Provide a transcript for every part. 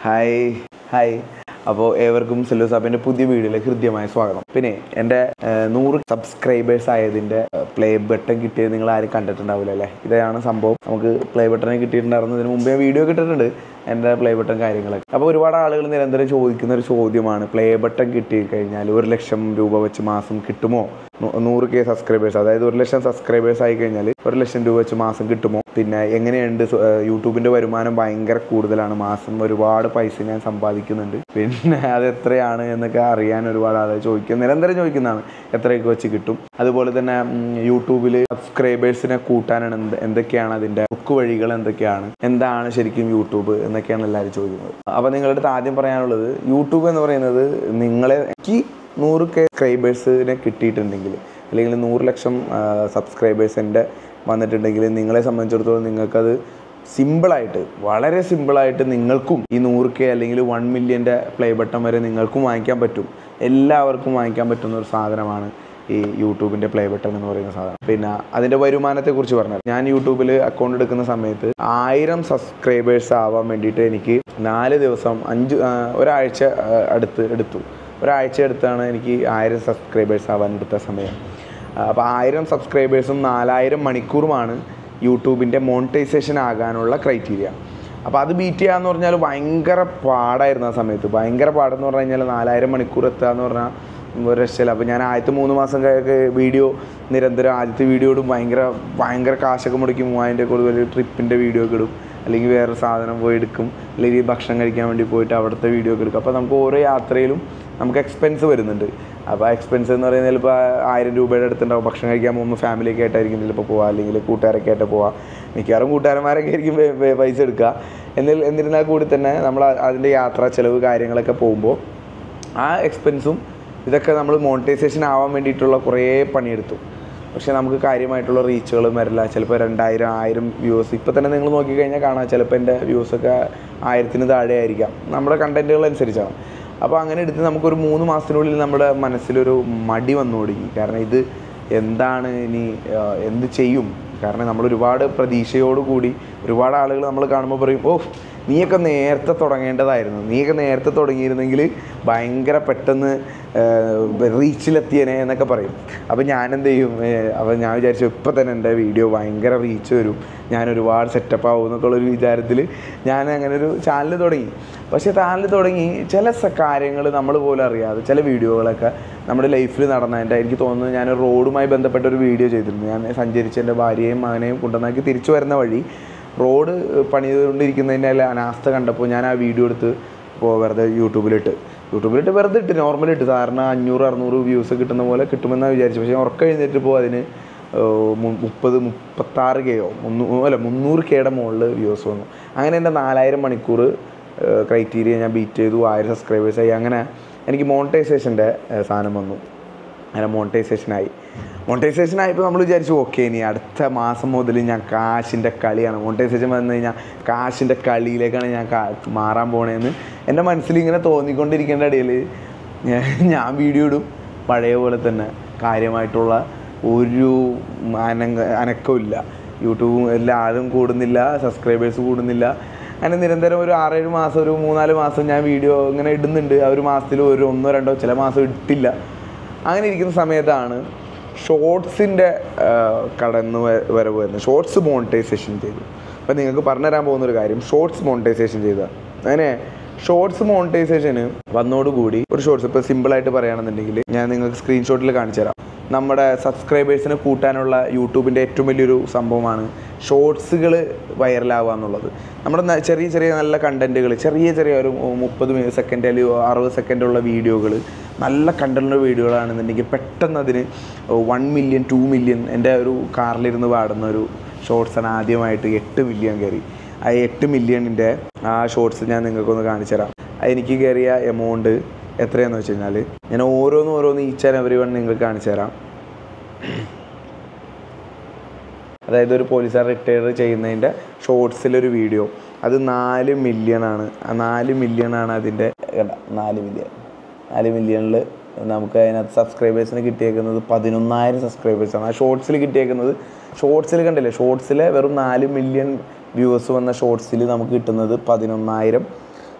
hi hi അപ്പോൾ ഏവർക്കും cell സാബിൻ്റെ പുതിയ വീഡിയോയിലേക്ക് ഹൃദ്യമായ സ്വാഗതം പിന്നെ എൻ്റെ ഏഹ്, നൂറ് സബ്സ്ക്രൈബേഴ്സ് ആയതിൻ്റെ പ്ലേ ബട്ടൺ കിട്ടിയത് നിങ്ങൾ ആരും കണ്ടിട്ടുണ്ടാവില്ല അല്ലേ ഇതാണ് സംഭവം നമുക്ക് പ്ലേ ബട്ടൺ കിട്ടിയിട്ടുണ്ടായിരുന്നു ഇതിന് മുമ്പേ വീഡിയോ കിട്ടിയിട്ടുണ്ട് എൻ്റെ പ്ലേ ബട്ടൺ കാര്യങ്ങളൊക്കെ അപ്പോൾ ഒരുപാട് ആളുകൾ നിരന്തരം ചോദിക്കുന്ന ഒരു ചോദ്യമാണ് പ്ലേ ബട്ടൺ കിട്ടി കഴിഞ്ഞാൽ ഒരു ലക്ഷം രൂപ വെച്ച് മാസം കിട്ടുമോ നൂ- നൂറ് കെ സബ്സ്ക്രൈബേഴ്സ് അതായത് ഒരു ലക്ഷം സബ്സ്ക്രൈബേഴ്സ് ആയി കഴിഞ്ഞാൽ ഒരു ലക്ഷം രൂപ വെച്ച് മാസം കിട്ടുമോ പിന്നെ എങ്ങനെയുണ്ട് സു- ഏഹ് യൂട്യൂബിൻ്റെ വരുമാനം ഭയങ്കര കൂടുതലാണ് മാസം ഒരുപാട് പൈസ ഞാൻ സമ്പാദിക്കുന്നുണ്ട് പിന്നെ അത് എത്രയാണ് എന്നൊക്കെ അറിയാൻ ഒരുപാട് ആളുകൾ ചോദിക്കും നിരന്തരം ചോദിക്കുന്നതാണ് എത്രയൊക്കെ വെച്ച് കിട്ടും അതുപോലെ തന്നെ യൂട്യൂബിൽ സബ്സ്ക്രൈബേഴ്സിനെ കൂട്ടാനാണ് എന്ത് എന്തൊക്കെയാണ് അതിൻ്റെ ബുക്ക് വഴികൾ എന്തൊക്കെയാണ് എന്താണ് ശരിക്കും യൂട്യൂബ് എന്നൊക്കെയാണ് എല്ലാവരും ചോദിക്കുന്നത് അപ്പോൾ നിങ്ങളുടെ അടുത്ത് ആദ്യം പറയാനുള്ളത് യൂട്യൂബ് എന്ന് പറയുന്നത് നിങ്ങളെ എനിക്ക് നൂറ് കെ സബ്സ്ക്രൈബേഴ്സിനെ കിട്ടിയിട്ടുണ്ടെങ്കിൽ അല്ലെങ്കിൽ നൂറ് ലക്ഷം സബ്സ്ക്രൈബേഴ്സിൻ്റെ വന്നിട്ടുണ്ടെങ്കിൽ നിങ്ങളെ സംബന്ധിച്ചിടത്തോളം നിങ്ങൾക്കത് സിമ്പിളായിട്ട് വളരെ സിമ്പിളായിട്ട് നിങ്ങൾക്കും ഈ നൂറ് കെ അല്ലെങ്കിൽ വൺ മില്യൻ്റെ പ്ലേ ബട്ടൺ വരെ നിങ്ങൾക്കും വാങ്ങിക്കാൻ പറ്റും എല്ലാവർക്കും വാങ്ങിക്കാൻ പറ്റുന്ന ഒരു സാധനമാണ് ഈ യൂട്യൂബിൻ്റെ പ്ലേ ബട്ടൺ എന്ന് പറയുന്ന സാധനം പിന്നെ അതിൻ്റെ വരുമാനത്തെക്കുറിച്ച് പറഞ്ഞാൽ ഞാൻ യൂട്യൂബിൽ അക്കൗണ്ട് എടുക്കുന്ന സമയത്ത് ആയിരം സബ്സ്ക്രൈബേഴ്സ് ആവാൻ വേണ്ടിയിട്ട് എനിക്ക് നാല് ദിവസം അഞ്ച് ആ, ഒരാഴ്ച ആ, അടുത്ത് എടുത്തു ഒരാഴ്ച എടുത്താണ് എനിക്ക് ആയിരം സബ്സ്ക്രൈബേഴ്സ് ആവാൻ എടുത്ത സമയം അപ്പോൾ ആയിരം സബ്സ്ക്രൈബേഴ്സും നാലായിരം മണിക്കൂറുമാണ് യൂട്യൂബിൻ്റെ മോണിറ്റൈസേഷൻ ആകാനുള്ള ക്രൈറ്റീരിയ അപ്പോൾ അത് ബീറ്റ് ചെയ്യാന്ന് പറഞ്ഞാൽ ഭയങ്കര പാടായിരുന്നു ആ സമയത്ത് ഭയങ്കര പാടെന്ന് പറഞ്ഞു കഴിഞ്ഞാൽ നാലായിരം മണിക്കൂർ എത്തുക എന്ന് പറഞ്ഞാൽ ഒരു രക്ഷയില്ല അപ്പോൾ ഞാൻ ആദ്യത്തെ മൂന്ന് മാസം വീഡിയോ നിരന്തരം ആദ്യത്തെ വീഡിയോ ഇടും ഭയങ്കര ഭയങ്കര കാശൊക്കെ മുടക്കി മൂവായിരം കൂടുതൽ ട്രിപ്പിൻ്റെ വീഡിയോ ഒക്കെ ഇടും അല്ലെങ്കിൽ വേറെ സാധനം പോയി എടുക്കും അല്ലെങ്കിൽ ഭക്ഷണം കഴിക്കാൻ വേണ്ടി പോയിട്ട് അവിടുത്തെ വീഡിയോ ഒക്കെ എടുക്കും അപ്പോൾ നമുക്ക് ഓരോ യാത്രയിലും നമുക്ക് എക്സ്പെൻസ് വരുന്നുണ്ട് അപ്പോൾ എക്സ്പെൻസ് എന്ന് പറയുന്നത് ചിലപ്പോൾ ആയിരം രൂപയുടെ അടുത്തുണ്ടാവും ഭക്ഷണം കഴിക്കാൻ പോകുമ്പോൾ ഫാമിലിയൊക്കെ ആയിട്ടായിരിക്കും ചിലപ്പോൾ പോവുക അല്ലെങ്കിൽ കൂട്ടുകാരൊക്കെ ആയിട്ട് പോവുക മിക്കവാറും കൂട്ടുകാരന്മാരൊക്കെ ആയിരിക്കും പേ- പേ- പൈസ എടുക്കുക എന്നിൽ എന്നിരുന്നാൽ കൂടി തന്നെ നമ്മൾ അതിൻ്റെ യാത്രാ ചിലവ് കാര്യങ്ങളൊക്കെ പോകുമ്പോൾ ആ എക്സ്പെൻസും ഇതൊക്കെ നമ്മൾ മോണിറ്റൈസേഷൻ ആവാൻ വേണ്ടിയിട്ടുള്ള കുറേ പണിയെടുത്തു പക്ഷേ നമുക്ക് കാര്യമായിട്ടുള്ള റീച്ചുകളും വരില്ല ചിലപ്പോൾ രണ്ടായിരം ആയിരം വ്യൂസ് ഇപ്പോൾ തന്നെ നിങ്ങൾ നോക്കിക്കഴിഞ്ഞാൽ കാണാം ചിലപ്പോൾ എൻ്റെ വ്യൂസൊക്കെ ആയിരത്തിന് താഴെ ആയിരിക്കാം നമ്മുടെ കണ്ടൻറ്റുകൾ അനുസരിച്ചാണ് അപ്പോൾ അങ്ങനെ എടുത്ത് നമുക്കൊരു മൂന്ന് മാസത്തിനുള്ളിൽ നമ്മുടെ മനസ്സിലൊരു മടി വന്നു തുടങ്ങി കാരണം ഇത് എന്താണ് ഇനി ആ, എന്ത് ചെയ്യും കാരണം നമ്മൾ ഒരുപാട് പ്രതീക്ഷയോടുകൂടി ഒരുപാട് ആളുകൾ നമ്മൾ കാണുമ്പോൾ പറയും ഓ നീയൊക്കെ നേരത്തെ തുടങ്ങേണ്ടതായിരുന്നു നീയൊക്കെ നേരത്തെ തുടങ്ങിയിരുന്നെങ്കിൽ ഭയങ്കര പെട്ടെന്ന് റീച്ചിലെത്തിയനെ എന്നൊക്കെ പറയും അപ്പോൾ ഞാൻ എന്ത് ചെയ്യും അപ്പോൾ ഞാൻ വിചാരിച്ചു ഇപ്പം തന്നെ എൻ്റെ വീഡിയോ ഭയങ്കര റീച്ച് വരും ഞാൻ ഒരുപാട് സെറ്റപ്പ് ആവും എന്നൊക്കെ ഉള്ളൊരു വിചാരത്തിൽ ഞാൻ അങ്ങനെ ഒരു ചാനൽ തുടങ്ങി പക്ഷേ ചാനൽ തുടങ്ങി ചില കാര്യങ്ങൾ നമ്മൾ പോലും അറിയാതെ ചില വീഡിയോകളൊക്കെ നമ്മുടെ ലൈഫിൽ നടന്നതിൻ്റെ എനിക്ക് തോന്നുന്നു ഞാൻ റോഡുമായി ബന്ധപ്പെട്ട ഒരു വീഡിയോ ചെയ്തിരുന്നു ഞാൻ സഞ്ചരിച്ച് എൻ്റെ ഭാര്യയും മകനെയും കൊണ്ടുവന്നാക്കി തിരിച്ചു വരുന്ന വഴി റോഡ് പണിതുകൊണ്ടിരിക്കുന്നതിൻ്റെ അനാസ്ഥ കണ്ടപ്പോൾ ഞാൻ ആ വീഡിയോ എടുത്ത് ഇപ്പോൾ വെറുതെ യൂട്യൂബിലിട്ട് യൂട്യൂബിലിട്ട് വെറുതെ ഇട്ട് നോർമൽ ഇട്ട് സാറിന് അഞ്ഞൂറ് അറുന്നൂറ് വ്യൂസ് കിട്ടുന്ന പോലെ കിട്ടുമെന്നാണ് വിചാരിച്ചു പക്ഷേ ഉറക്കം എഴുന്നേറ്റ് ഇപ്പോൾ അതിന് ഏഹ് മു- മുപ്പത് മുപ്പത്താറ് കെയോ മുന്നൂ അല്ല മുന്നൂറ് കെയുടെ മുകളിൽ വ്യൂസ് വന്നു അങ്ങനെ എൻ്റെ നാലായിരം മണിക്കൂർ ക്രൈറ്റീരിയ ഞാൻ ബീറ്റ് ചെയ്തു ആയിരം സബ്സ്ക്രൈബേഴ്സായി അങ്ങനെ എനിക്ക് മോണിറ്റൈസേഷൻ്റെ സാധനം വന്നു അങ്ങനെ മോണിറ്റൈസേഷനായി മോണിറ്റൈസേഷൻ ആയപ്പോൾ നമ്മൾ വിചാരിച്ചു ഓക്കെ ഇനി അടുത്ത മാസം മുതൽ ഞാൻ കാശിൻ്റെ കളിയാണ് മോണിറ്റൈസേഷൻ വന്നു കഴിഞ്ഞാൽ കാശിൻ്റെ കളിയിലേക്കാണ് ഞാൻ കാ- മാറാൻ പോണേന്ന് എൻ്റെ മനസ്സിൽ ഇങ്ങനെ തോന്നിക്കൊണ്ടിരിക്കേണ്ട ഇടയിൽ ഞാൻ വീഡിയോ ഇടും പഴയ പോലെ തന്നെ കാര്യമായിട്ടുള്ള ഒരു അനങ്ക അനക്കമില്ല യൂട്യൂബും എല്ലാ ആളും കൂടുന്നില്ല സബ്സ്ക്രൈബേഴ്സ് കൂടുന്നില്ല അങ്ങനെ നിരന്തരം ഒരു ആറേഴ് മാസം ഒരു മൂന്നാല് മാസം ഞാൻ വീഡിയോ ഇങ്ങനെ ഇടുന്നുണ്ട് ആ ഒരു മാസത്തിൽ ഒരു ഒന്നോ രണ്ടോ ചില മാസം ഇട്ടില്ല അങ്ങനെ ഇരിക്കുന്ന സമയത്താണ് ഷോർട്സിൻ്റെ കടന്നു വ- വരവ് വരുന്നത് ഷോർട്സ് മോണിറ്റൈസേഷൻ ചെയ്തു അപ്പം നിങ്ങൾക്ക് പറഞ്ഞുതരാൻ പോകുന്ന ഒരു കാര്യം ഷോർട്സ് മോണിറ്റൈസേഷൻ ചെയ്ത അങ്ങനെ ഷോർട്സ് മോണിറ്റൈസേഷന് വന്നോടുകൂടി ഒരു ഷോർട്സ് ഇപ്പോൾ സിമ്പിളായിട്ട് പറയുകയാണെന്നുണ്ടെങ്കിൽ ഞാൻ നിങ്ങൾക്ക് സ്ക്രീൻഷോട്ടിൽ കാണിച്ചു തരാം നമ്മുടെ സബ്സ്ക്രൈബേഴ്സിനെ കൂട്ടാനുള്ള യൂട്യൂബിൻ്റെ ഏറ്റവും വലിയൊരു സംഭവമാണ് ഷോർട്സുകൾ വൈറലാവുക എന്നുള്ളത് നമ്മുടെ ന- ചെറിയ ചെറിയ നല്ല കണ്ടൻറ്റുകൾ ചെറിയ ചെറിയ ഒരു മുപ്പത് സെക്കൻഡ് അല്ലെങ്കിൽ അറുപത് സെക്കൻഡുള്ള വീഡിയോകൾ നല്ല കണ്ടന്റുള്ള വീഡിയോകളാണെന്നുണ്ടെങ്കിൽ പെട്ടെന്ന് അതിന് വൺ മില്യൺ ടു മില്യൺ എൻ്റെ ഒരു കാറിലിരുന്ന് പാടുന്ന ഒരു ഷോർട്സാണ് ആദ്യമായിട്ട് എട്ട് മില്യൺ കയറി ആ എട്ട് മില്യണിൻ്റെ ആ ഷോർട്സ് ഞാൻ നിങ്ങൾക്കൊന്ന് കാണിച്ചു തരാം അത് എനിക്ക് കയറിയ എമൗണ്ട് എത്രയാണെന്ന് വെച്ച് കഴിഞ്ഞാൽ ഞാൻ ഓരോന്ന് ഓരോന്ന് ഈച്ച് ആൻഡ് എവറി വൺ നിങ്ങൾക്ക് കാണിച്ചു തരാം അതായത് ഒരു പോലീസുകാർ റിട്ടയർ ചെയ്യുന്നതിൻ്റെ ഷോർട്സിലൊരു വീഡിയോ അത് നാല് മില്യൺ ആണ് ആ നാല് മില്യൺ ആണ് അതിൻ്റെ കണ്ട, നാല് മില്യൺ നാല് മില്യണിൽ നമുക്ക് അതിനകത്ത് സബ്സ്ക്രൈബേഴ്സിന് കിട്ടിയേക്കുന്നത് പതിനൊന്നായിരം സബ്സ്ക്രൈബേഴ്സാണ് ആ ഷോർട്സിൽ കിട്ടിയേക്കുന്നത് ഷോർട്സിൽ കണ്ടില്ലേ ഷോർട്സിൽ വെറും നാല് മില്യൺ വ്യൂവേഴ്സ് വന്ന ഷോർട്സിൽ നമുക്ക് കിട്ടുന്നത് പതിനൊന്നായിരം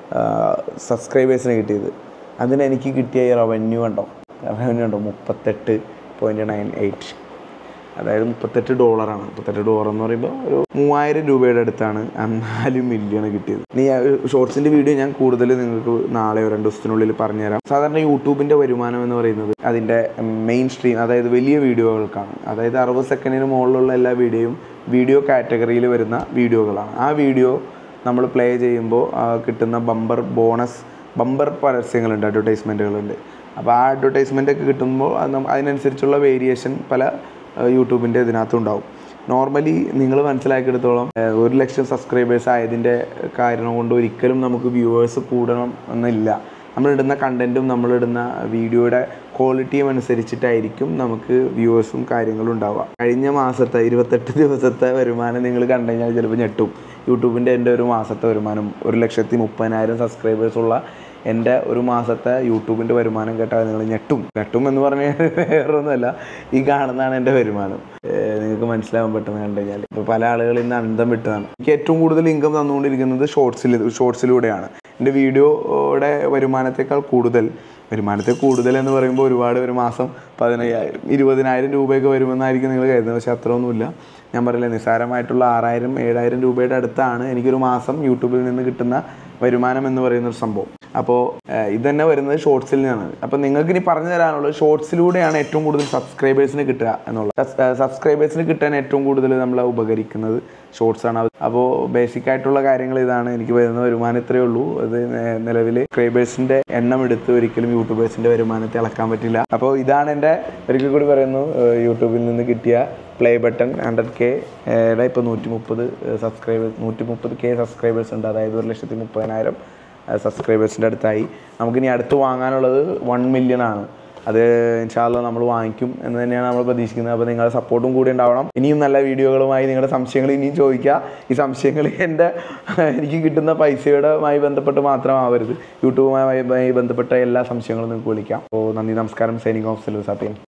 സബ്സ്ക്രൈബേഴ്സിന് കിട്ടിയത് അതിന് എനിക്ക് കിട്ടിയ ഈ റവന്യൂ ഉണ്ടോ റവന്യൂ ഉണ്ടോ മുപ്പത്തെട്ട് പോയിൻറ്റ് നയൻ എയ്റ്റ് അതായത് മുപ്പത്തെട്ട് ഡോളറാണ് മുപ്പത്തെട്ട് ഡോളർ എന്ന് പറയുമ്പോൾ ഒരു മൂവായിരം രൂപയുടെ അടുത്താണ് ആ നാല് മില്യൺ കിട്ടിയത് ഇനി ഷോർട്സിൻ്റെ വീഡിയോ ഞാൻ കൂടുതൽ നിങ്ങൾക്ക് നാളെയോ രണ്ട് ദിവസത്തിനുള്ളിൽ പറഞ്ഞുതരാം സാധാരണ യൂട്യൂബിൻ്റെ വരുമാനം എന്ന് പറയുന്നത് അതിൻ്റെ മെയിൻ സ്ട്രീം അതായത് വലിയ വീഡിയോകൾക്കാണ് അതായത് അറുപത് സെക്കൻഡിന് മുകളിലുള്ള എല്ലാ വീഡിയോയും വീഡിയോ കാറ്റഗറിയിൽ വരുന്ന വീഡിയോകളാണ് ആ വീഡിയോ നമ്മൾ പ്ലേ ചെയ്യുമ്പോൾ ആ, കിട്ടുന്ന ബമ്പർ ബോണസ് ബമ്പർ പരസ്യങ്ങളുണ്ട് അഡ്വർടൈസ്മെൻറ്റുകളുണ്ട് അപ്പോൾ ആ അഡ്വർടൈസ്മെൻ്റ് ഒക്കെ കിട്ടുമ്പോൾ അത് നമ്മ- അതിനനുസരിച്ചുള്ള വേരിയേഷൻ പല യൂട്യൂബിൻ്റെ ഇതിനകത്തും ഉണ്ടാവും നോർമലി നിങ്ങൾ മനസ്സിലാക്കിയെടുത്തോളം ഏഹ്, ഒരു ലക്ഷം സബ്സ്ക്രൈബേഴ്സ് ആയതിൻ്റെ കാരണം കൊണ്ട് ഒരിക്കലും നമുക്ക് വ്യൂവേഴ്സ് കൂടണം എന്നില്ല നമ്മളിടുന്ന കണ്ടൻറ്റും നമ്മളിടുന്ന വീഡിയോയുടെ ക്വാളിറ്റിയും അനുസരിച്ചിട്ടായിരിക്കും നമുക്ക് വ്യൂവേഴ്സും കാര്യങ്ങളും ഉണ്ടാവുക കഴിഞ്ഞ മാസത്തെ ഇരുപത്തെട്ട് ദിവസത്തെ വരുമാനം നിങ്ങൾ കണ്ടു കഴിഞ്ഞാൽ ചിലപ്പോൾ ഞെട്ടും യൂട്യൂബിൻ്റെ എൻ്റെ ഒരു മാസത്തെ വരുമാനം ഒരു ലക്ഷത്തി മുപ്പതിനായിരം സബ്സ്ക്രൈബേഴ്സ് ഉള്ള എൻ്റെ ഒരു മാസത്തെ യൂട്യൂബിൻ്റെ വരുമാനം കേട്ടാൽ നിങ്ങൾ ഞെട്ടും ഞെട്ടും എന്ന് പറഞ്ഞാൽ വേറൊന്നുമല്ല ഈ കാണുന്നതാണ് എൻ്റെ വരുമാനം ഏഹ് നിങ്ങൾക്ക് മനസ്സിലാവാൻ പെട്ടെന്ന് കണ്ടു കഴിഞ്ഞാൽ ഇപ്പോൾ പല ആളുകളിൽ നിന്ന് അന്തം വിട്ടതാണ് എനിക്ക് ഏറ്റവും കൂടുതൽ ഇൻകം തന്നുകൊണ്ടിരിക്കുന്നത് ഷോർട്സിൽ ഷോർട്സിലൂടെയാണ് എൻ്റെ വീഡിയോയുടെ വരുമാനത്തേക്കാൾ കൂടുതൽ വരുമാനത്തെ കൂടുതൽ എന്ന് പറയുമ്പോൾ ഒരുപാട് ഒരു മാസം പതിനയ്യായിരം ഇരുപതിനായിരം രൂപയൊക്കെ വരുമെന്നായിരിക്കും നിങ്ങൾ കരുതുന്നത് പക്ഷേ അത്രയൊന്നുമില്ല ഞാൻ പറയില്ല നിസ്സാരമായിട്ടുള്ള ആറായിരം ഏഴായിരം രൂപയുടെ അടുത്താണ് എനിക്കൊരു മാസം യൂട്യൂബിൽ നിന്ന് കിട്ടുന്ന വരുമാനം എന്ന് പറയുന്ന ഒരു സംഭവം അപ്പോൾ ഇത് തന്നെ വരുന്നത് ഷോർട്സിൽ നിന്നാണ് അപ്പോൾ നിങ്ങൾക്ക് ഇനി പറഞ്ഞു തരാനുള്ളത് ഷോർട്സിലൂടെയാണ് ഏറ്റവും കൂടുതൽ സബ്സ്ക്രൈബേഴ്സിന് കിട്ടുക എന്നുള്ളത് സബ്സ്ക്രൈബേഴ്സിന് കിട്ടാൻ ഏറ്റവും കൂടുതൽ നമ്മളെ ഉപകരിക്കുന്നത് ഷോർട്സ് ആണ് അപ്പോൾ ബേസിക് ആയിട്ടുള്ള കാര്യങ്ങൾ ഇതാണ് എനിക്ക് വരുന്ന വരുമാനം ഇത്രയേ ഉള്ളൂ അത് നിലവിൽ സബ്സ്ക്രൈബേഴ്സിൻ്റെ എണ്ണം എടുത്ത് ഒരിക്കലും യൂട്യൂബേഴ്സിൻ്റെ വരുമാനത്തെ ഇളക്കാൻ പറ്റില്ല അപ്പോൾ ഇതാണ് എൻ്റെ ഒരിക്കൽ കൂടി പറയുന്നു ഏഹ് യൂട്യൂബിൽ നിന്ന് കിട്ടിയ പ്ലേ ബട്ടൺ ഹൺഡ്രഡ് കെ ഇപ്പോൾ നൂറ്റി മുപ്പത് സബ്സ്ക്രൈബേഴ്സ് നൂറ്റി മുപ്പത് കെ സബ്സ്ക്രൈബേഴ്സ് ഉണ്ട് അതായത് ഒരു ലക്ഷത്തി മുപ്പതിനായിരം സബ്സ്ക്രൈബേഴ്സിൻ്റെ അടുത്തായി നമുക്കിനി അടുത്ത് വാങ്ങാനുള്ളത് വൺ മില്യൺ ആണ് അത് ഇൻഷാല്ല നമ്മൾ വാങ്ങിക്കും എന്ന് തന്നെയാണ് നമ്മൾ പ്രതീക്ഷിക്കുന്നത് അപ്പോൾ നിങ്ങളുടെ സപ്പോർട്ടും കൂടി ഉണ്ടാവണം ഇനിയും നല്ല വീഡിയോകളുമായി നിങ്ങളുടെ സംശയങ്ങൾ ഇനിയും ചോദിക്കുക ഈ സംശയങ്ങൾ എൻ്റെ എനിക്ക് കിട്ടുന്ന പൈസയുടെമായി ബന്ധപ്പെട്ട് മാത്രമാവരുത് യൂട്യൂബുമായി ബന്ധപ്പെട്ട എല്ലാ സംശയങ്ങളും നിങ്ങൾക്ക് വിളിക്കാം അപ്പോൾ നന്ദി നമസ്കാരം സൈനിങ് ഓഫ് സിലൂസാപ്പിയൻ